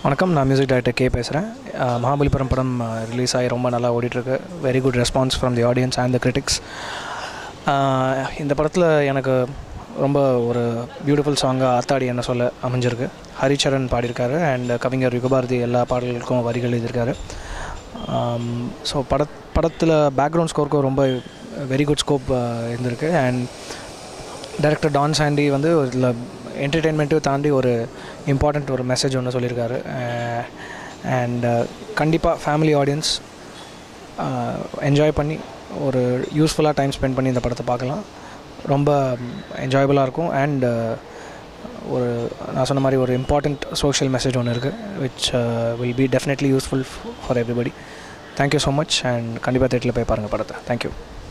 வணக்கம் நான் music director K பேசுகிறேன் மகாபலிபுரம் படம் ரிலீஸ் ஆகி ரொம்ப நல்லா ஓடிட்டுருக்கு very good response from the audience and the critics இந்த படத்தில் எனக்கு ரொம்ப ஒரு பியூட்டிஃபுல் சாங்காக ஆத்தாடி என்ன சொல்ல அமைஞ்சிருக்கு ஹரிச்சரன் பாடியிருக்காரு அண்ட் கவிஞர் யுகபாரதி எல்லா பாடல்களுக்கும் வரிகள் எழுதியிருக்காரு ஸோ பட படத்தில் பேக்ரவுண்ட் ஸ்கோருக்கும் ரொம்ப வெரி குட் ஸ்கோப் இருந்திருக்கு அண்ட் டைரக்டர் டான் சாண்டி வந்து இதில் என்டர்டெயின்மெண்ட்டையும் தாண்டி ஒரு இம்பார்ட்டண்ட் ஒரு மெசேஜ் ஒன்று சொல்லியிருக்காரு அண்ட் கண்டிப்பாக ஃபேமிலி ஆடியன்ஸ் என்ஜாய் பண்ணி ஒரு யூஸ்ஃபுல்லாக டைம் ஸ்பெண்ட் பண்ணி இந்த படத்தை பார்க்கலாம் ரொம்ப என்ஜாயபுளாக இருக்கும் அண்ட் ஒரு நான் சொன்ன மாதிரி ஒரு இம்பார்ட்டண்ட் சோஷியல் மெசேஜ் ஒன்று இருக்குது which will be definitely useful for everybody thank you so much and கண்டிப்பாக தேட்டரில் போய் பாருங்கள் படத்தை தேங்க்யூ